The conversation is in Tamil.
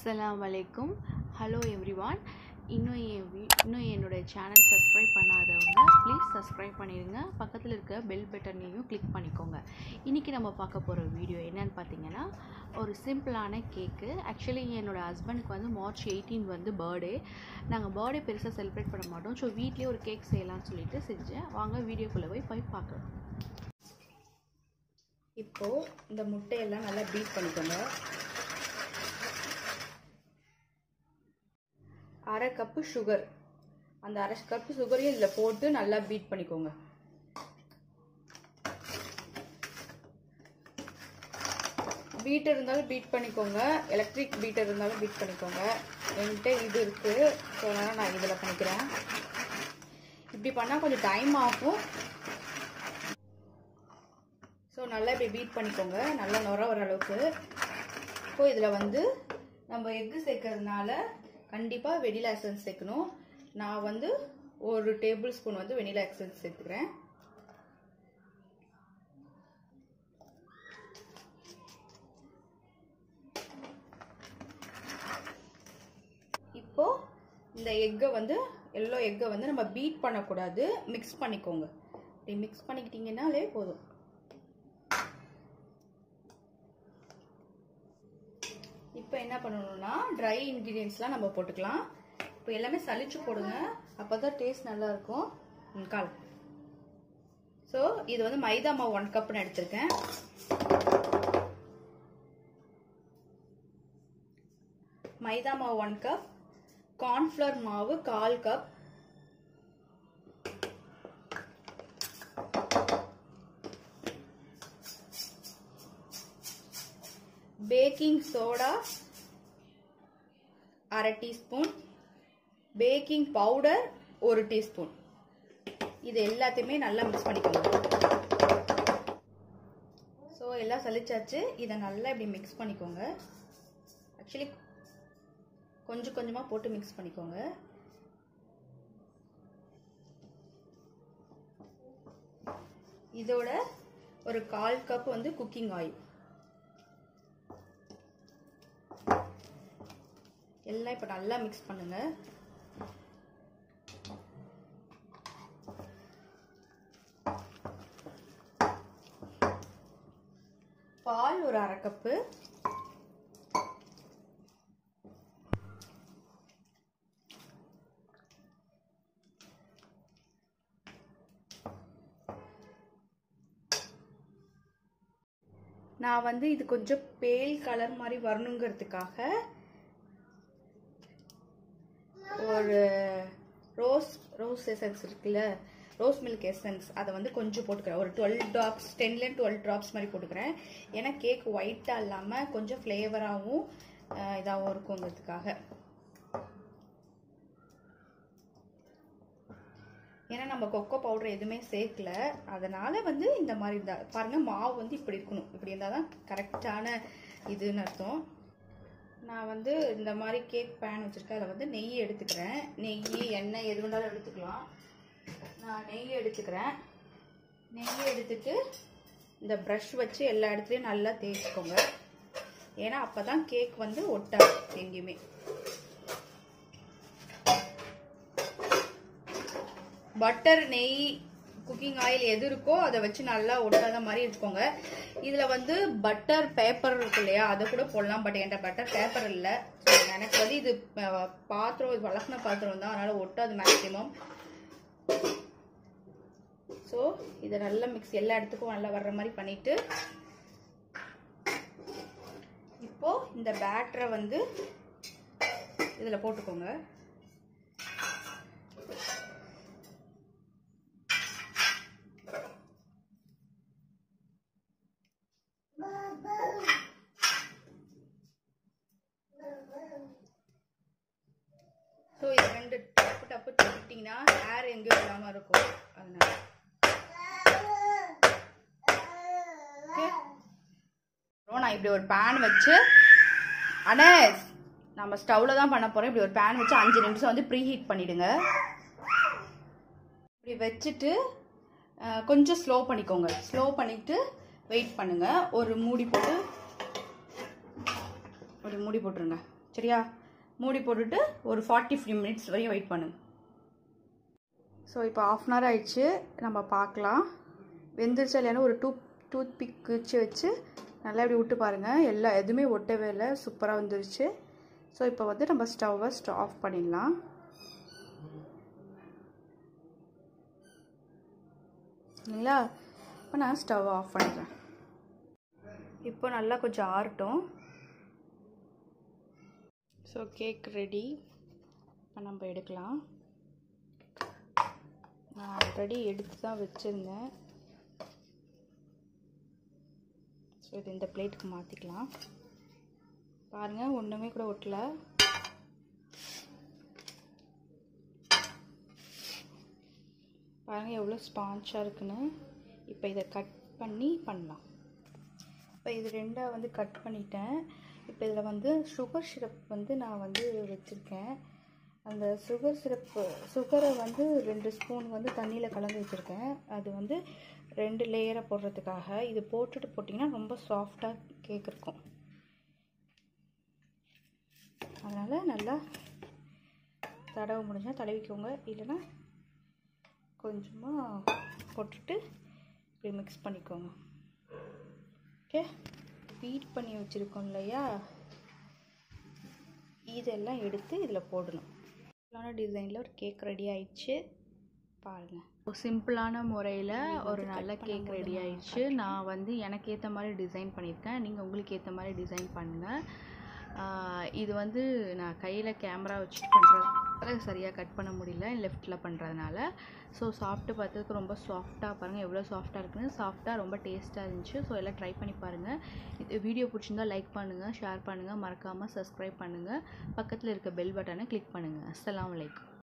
அஸ்ஸலாம் வலைக்கும் ஹலோ எவ்ரிவான் இன்னும் என் வீ இன்னும் என்னோட சேனல் சப்ஸ்கிரைப் பண்ணாதவங்க ப்ளீஸ் சப்ஸ்கிரைப் பண்ணிடுங்க பக்கத்தில் இருக்க பெல் பட்டனையும் கிளிக் பண்ணிக்கோங்க இன்றைக்கி நம்ம பார்க்க போகிற வீடியோ என்னன்னு பார்த்தீங்கன்னா ஒரு சிம்பிளான கேக்கு ஆக்சுவலி என்னோட ஹஸ்பண்டுக்கு வந்து மார்ச் 18 வந்து பர்த்டே நாங்கள் பர்த்டே பெருசாக செலிப்ரேட் பண்ண மாட்டோம் ஸோ வீட்லேயே ஒரு கேக் செய்யலாம்னு சொல்லிட்டு செஞ்சேன் வாங்க வீடியோக்குள்ளே போய் போய் பார்க்கலாம் இப்போது இந்த முட்டையெல்லாம் நல்லா பீட் பண்ணிக்கோங்க அரை கப்பு சுகர் அந்த அரை கப்பு சுகரையும் இதில் போட்டு நல்லா பீட் பண்ணிக்கோங்க பீட்டர் இருந்தாலும் பீட் பண்ணிக்கோங்க எலக்ட்ரிக் பீட்டர் இருந்தாலும் பீட் பண்ணிக்கோங்க என்கிட்ட இது இருக்குது ஸோ அதனால் நான் இதில் பண்ணிக்கிறேன் இப்படி பண்ணால் கொஞ்சம் டைம் ஆகும் ஸோ நல்லா இப்படி பீட் பண்ணிக்கோங்க நல்லா நுர வர அளவுக்கு இப்போ இதில் வந்து நம்ம எக்கு சேர்க்கறதுனால கண்டிப்பாக வெனிலா எசன்ஸ் சேர்க்கணும் நான் வந்து ஒரு டேபிள் ஸ்பூன் வந்து வெனிலா எசன்ஸ் சேர்த்துக்கிறேன் இப்போ இந்த எக்கை வந்து எல்லோ எக்கை வந்து நம்ம பீட் பண்ணக்கூடாது மிக்ஸ் பண்ணிக்கோங்க இப்படி மிக்ஸ் பண்ணிக்கிட்டிங்கன்னாலே போதும் இப்போ என்ன பண்ணணும்னா ட்ரை இன்க்ரீடியன்ஸ்லாம் நம்ம போட்டுக்கலாம் இப்போ எல்லாமே சளிச்சு போடுங்க அப்போ தான் டேஸ்ட் நல்லா இருக்கும் கால் ஸோ இது வந்து மைதா மாவு ஒன் கப்னு எடுத்திருக்கேன் மைதா மாவு ஒன் கப் கார்ன்ஃப்ளவர் மாவு கால் கப் பேக்கிங் சோடா அரை டீஸ்பூன் பேக்கிங் பவுடர் ஒரு டீஸ்பூன் இது எல்லாத்தையுமே நல்லா மிக்ஸ் பண்ணிக்கோங்க ஸோ எல்லாம் சலிச்சாச்சு இதை நல்லா இப்படி மிக்ஸ் பண்ணிக்கோங்க ஆக்சுவலி கொஞ்சம் கொஞ்சமாக போட்டு மிக்ஸ் பண்ணிக்கோங்க இதோட ஒரு கால் கப் வந்து குக்கிங் ஆயில் எல்லாம் இப்போ நல்லா மிக்ஸ் பண்ணுங்க பால் ஒரு அரை கப்பு நான் வந்து இது கொஞ்சம் பேல் கலர் மாதிரி வரணுங்கிறதுக்காக ஒரு ரோஸ் ரோஸ் எசன்ஸ் இருக்குல்ல ரோஸ் மில்க் எசன்ஸ் அதை வந்து கொஞ்சம் போட்டுக்கிறேன் ஒரு டுவெல் ட்ராப்ஸ் டென்லேருந்து டுவெல் ட்ராப்ஸ் மாதிரி போட்டுக்கிறேன் ஏன்னா கேக் ஒயிட்டாக இல்லாமல் கொஞ்சம் ஃப்ளேவராகவும் இதாகவும் இருக்குங்கிறதுக்காக ஏன்னா நம்ம கொக்கோ பவுடர் எதுவுமே சேர்க்கல அதனால வந்து இந்த மாதிரி இருந்தா பாருங்க மாவு வந்து இப்படி இருக்கணும் இப்படி இருந்தால் தான் கரெக்டான இதுன்னு அர்த்தம் நான் வந்து இந்த மாதிரி கேக் பேன் வச்சுருக்கேன் அதில் வந்து நெய் எடுத்துக்கிறேன் நெய் எண்ணெய் எது வேணாலும் எடுத்துக்கலாம் நான் நெய் எடுத்துக்கிறேன் நெய் எடுத்துட்டு இந்த ப்ரஷ் வச்சு எல்லா இடத்துலையும் நல்லா தேய்ச்சிக்கோங்க ஏன்னா அப்போ தான் கேக் வந்து ஒட்டாது எங்கேயுமே பட்டர் நெய் குக்கிங் ஆயில் எது இருக்கோ அதை வச்சு நல்லா ஒட்டாத மாதிரி வச்சுக்கோங்க இதில் வந்து பட்டர் பேப்பர் இருக்கு இல்லையா அதை கூட போடலாம் பட் என்கிட்ட பட்டர் பேப்பர் இல்லை எனக்கு வந்து இது பாத்திரம் இது வளர்க்கின பாத்திரம் தான் அதனால் ஒட்டாது மேக்ஸிமம் ஸோ இதை நல்லா மிக்ஸ் எல்லா இடத்துக்கும் நல்லா வர்ற மாதிரி பண்ணிட்டு இப்போ இந்த பேட்டரை வந்து இதில் போட்டுக்கோங்க ஸோ இது ரெண்டு டப்பு டப்பு தப்பிட்டிங்கன்னா ஏர் எங்கேயும் இல்லாமல் இருக்கும் அதனால நான் இப்படி ஒரு பேன் வச்சு அனஸ் நம்ம ஸ்டவ்வில் தான் பண்ண போகிறோம் இப்படி ஒரு பேன் வச்சு அஞ்சு நிமிஷம் வந்து ப்ரீ ஹீட் பண்ணிவிடுங்க இப்படி வச்சுட்டு கொஞ்சம் ஸ்லோ பண்ணிக்கோங்க ஸ்லோ பண்ணிவிட்டு வெயிட் பண்ணுங்கள் ஒரு மூடி போட்டு ஒரு மூடி போட்டுருங்க சரியா மூடி போட்டுட்டு ஒரு ஃபார்ட்டி ஃபைவ் மினிட்ஸ் வரையும் வெயிட் பண்ணுங்க ஸோ இப்போ ஆஃப் அன் ஹவர் ஆயிடுச்சு நம்ம பார்க்கலாம் வெந்துருச்சா இல்லையானு ஒரு டூ டூத் பிக் வச்சு வச்சு நல்லா இப்படி விட்டு பாருங்கள் எல்லா எதுவுமே ஒட்டவே இல்லை சூப்பராக வந்துருச்சு ஸோ இப்போ வந்து நம்ம ஸ்டவ்வை ஸ்டவ் ஆஃப் பண்ணிடலாம் இல்லைங்களா இப்போ நான் ஸ்டவ் ஆஃப் பண்ணிடுறேன் இப்போ நல்லா கொஞ்சம் ஆறட்டும் ஸோ கேக் ரெடி இப்போ நம்ம எடுக்கலாம் நான் ஆல்ரெடி எடுத்து தான் வச்சுருந்தேன் ஸோ இது இந்த பிளேட்டுக்கு மாற்றிக்கலாம் பாருங்கள் ஒன்றுமே கூட ஒட்டல பாருங்கள் எவ்வளோ ஸ்பான்ச்சாக இருக்குன்னு இப்போ இதை கட் பண்ணி பண்ணலாம் இப்போ இது ரெண்டாக வந்து கட் பண்ணிட்டேன் இப்போ இதில் வந்து சுகர் சிரப் வந்து நான் வந்து வச்சுருக்கேன் அந்த சுகர் சிரப்பு சுகரை வந்து ரெண்டு ஸ்பூன் வந்து தண்ணியில் கலந்து வச்சுருக்கேன் அது வந்து ரெண்டு லேயரை போடுறதுக்காக இது போட்டுட்டு போட்டிங்கன்னா ரொம்ப சாஃப்டாக கேக் இருக்கும் அதனால் நல்லா தடவை முடிஞ்சால் தடவிக்கோங்க இல்லைன்னா கொஞ்சமாக போட்டுட்டு இப்படி மிக்ஸ் பண்ணிக்கோங்க ஓகே பீட் பண்ணி வச்சுருக்கோம் இல்லையா இதெல்லாம் எடுத்து இதில் போடணும் சிம்பிளான டிசைனில் ஒரு கேக் ரெடி ஆயிடுச்சு பாருங்கள் சிம்பிளான முறையில் ஒரு வந்து நல்ல cut கேக் பண்ணும்போது ரெடி நான் ஆயிடுச்சு நான் வந்து எனக்கு ஏற்ற மாதிரி டிசைன் பண்ணியிருக்கேன் நீங்கள் உங்களுக்கு ஏற்ற மாதிரி டிசைன் பண்ணுங்கள் ஆஹ் இது வந்து நான் கையில் கேமரா வச்சுட்டு பண்ணுறது சரியாக கட் பண்ண முடியல லெஃப்ட்டில் பண்ணுறதுனால ஸோ சாப்பிட்டு பார்த்ததுக்கு ரொம்ப சாஃப்டாக பாருங்கள் எவ்வளோ சாஃப்டாக இருக்குன்னு சாஃப்டாக ரொம்ப டேஸ்ட்டாக இருந்துச்சு ஸோ எல்லாம் ட்ரை பண்ணி பாருங்கள் இது வீடியோ பிடிச்சிருந்தா லைக் பண்ணுங்கள் ஷேர் பண்ணுங்கள் மறக்காமல் சப்ஸ்கிரைப் பண்ணுங்கள் பக்கத்தில் இருக்க பெல் பட்டனை கிளிக் பண்ணுங்கள் அஸ்ஸலாமு அலைக்கும்